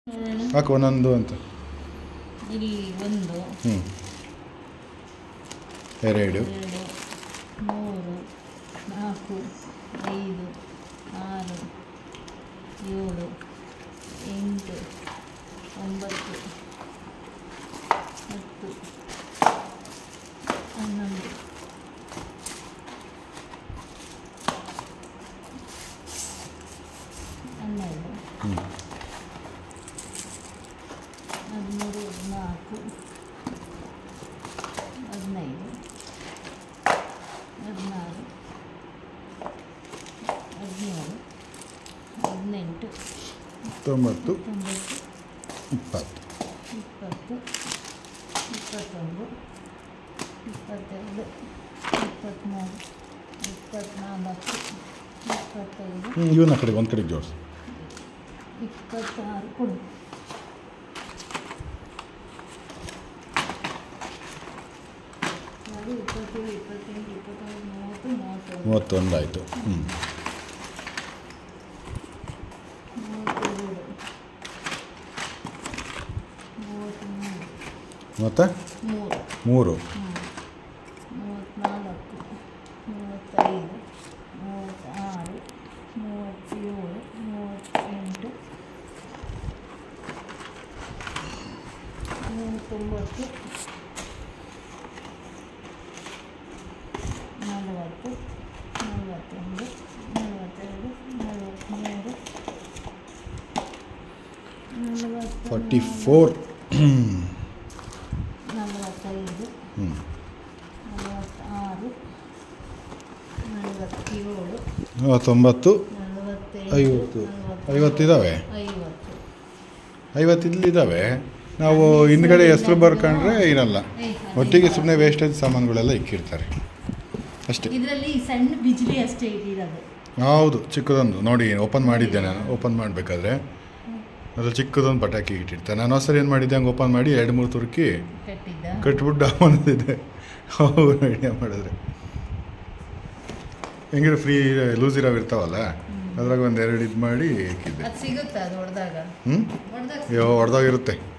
ನೋಡೋಣ ಹಾಕು ಒಂದೊಂದು ಅಂತ ಇಲ್ಲಿ ಒಂದು ಹ್ಞೂ ಎರಡು ಎರಡು ಮೂರು ನಾಲ್ಕು ಐದು ಆರು ಏಳು ಎಂಟು ಒಂಬತ್ತು ಹತ್ತು ಹನ್ನೊಂದು ಹನ್ನೆರಡು ಹ್ಞೂ ಹದಿಮೂರು ಹದಿನಾಲ್ಕು ಹದಿನೈದು ಹದಿನಾರು ಹದಿನೇಳು ಹದಿನೆಂಟು ತೊಂಬತ್ತು ತೊಂಬತ್ತು ಇಪ್ಪತ್ತು ಇಪ್ಪತ್ತು ಇಪ್ಪತ್ತೊಂದು ಇಪ್ಪತ್ತೆರಡು ಇಪ್ಪತ್ತ್ಮೂರು ಇಪ್ಪತ್ತ್ನಾಲ್ಕು ಇಪ್ಪತ್ತೈದು ಹ್ಞೂ ಇವನ್ನ ಕಡೆಗೆ ಒಂದು ಕಡೆಗೆ ಜೋಡಿಸು ಇಪ್ಪತ್ತಾರು ಕೊಡು ಅದು ಇಪ್ಪತ್ತೇಳು ಇಪ್ಪತ್ತೆಂಟು ಇಪ್ಪತ್ತೊಂದು ಮೂವತ್ತು ಮೂವತ್ತೊಂದು ಮೂವತ್ತೊಂದು ಆಯಿತು ಹ್ಞೂ ಮೂವತ್ತೆರಡು ಮೂವತ್ತ್ಮೂರು ಮತ್ತು ಮೂರು ಮೂರು ಮೂವತ್ತ್ನಾಲ್ಕು ಮೂವತ್ತೈದು ಮೂವತ್ತಾರು ಮೂವತ್ತೇಳು ಮೂವತ್ತೆಂಟು ಮೂವತ್ತೊಂಬತ್ತು ನಲವತ್ತು ನಲವತ್ತೊಂದು ನಲವತ್ತೆರಡು ನಲವತ್ತ್ಮೂರು ನಲವತ್ತ ಫಾರ್ಟಿ ಫೋರ್ ನಲವತ್ತೈದು ಹ್ಞೂ ನಲವತ್ತಾರು ನಲವತ್ತೇಳು ಮೂವತ್ತೊಂಬತ್ತು ನಲವತ್ತೆಂಟು ಐವತ್ತು ಐವತ್ತಿದ್ದಾವೆ ಐವತ್ತು ಐವತ್ತು ಇಲ್ಲಿದ್ದಾವೆ ನಾವು ಹಿಂದ್ಗಡೆ ಹೆಸರು ಬರ್ಕೊಂಡ್ರೆ ಇರಲ್ಲ ಏ, ಒಟ್ಟಿಗೆ ಸುಮ್ಮನೆ ವೇಸ್ಟೇಜ್ ಸಾಮಾನುಗಳೆಲ್ಲ ಇಕ್ಕಿರ್ತಾರೆ ಅಷ್ಟೇ ಇದರಲ್ಲಿ ಸಣ್ಣ ಬಿಜ್ಲಿ ಅಷ್ಟೇ ಇಟ್ಟಿರೋದು ಹೌದು ಚಿಕ್ಕದೊಂದು ನೋಡಿ ಓಪನ್ ಮಾಡಿದ್ದೆ ನಾನು ಓಪನ್ ಮಾಡಬೇಕಾದ್ರೆ ಅದ್ರಲ್ಲಿ ಚಿಕ್ಕದೊಂದು ಪಟಾಕಿ ಇಟ್ಟಿರ್ತಾರೆ ನಾನು ಒಂದ್ಸರಿ ಏನು ಮಾಡಿದ್ದೆ ಹಂಗೆ ಓಪನ್ ಮಾಡಿ ಎರಡು ಮೂರು ತುರುಕಿ ಕಟ್ಟಿದ್ದ ಕಟ್ಬಿಟ್ಟು ಅನ್ನೋದಿದೆ ಹೌದು ಐಡಿಯಾ ಮಾಡಿದ್ರೆ ಹೆಂಗಿರೋ ಫ್ರೀ ಲೂಸ್ ಇರೋವು ಇರ್ತಾವಲ್ಲ ಅದ್ರಾಗ ಒಂದು ಎರಡು ಇದು ಮಾಡಿ ಇಕ್ಕಿದ್ದೆ ಅದು ಸಿಗುತ್ತಾ ಅದು ಹೊಡೆದಾಗ ಹ್ಞೂ ಹೊಡೆದಾಗ ಅಯ್ಯೋ ಹೊಡೆದಾಗಿರುತ್ತೆ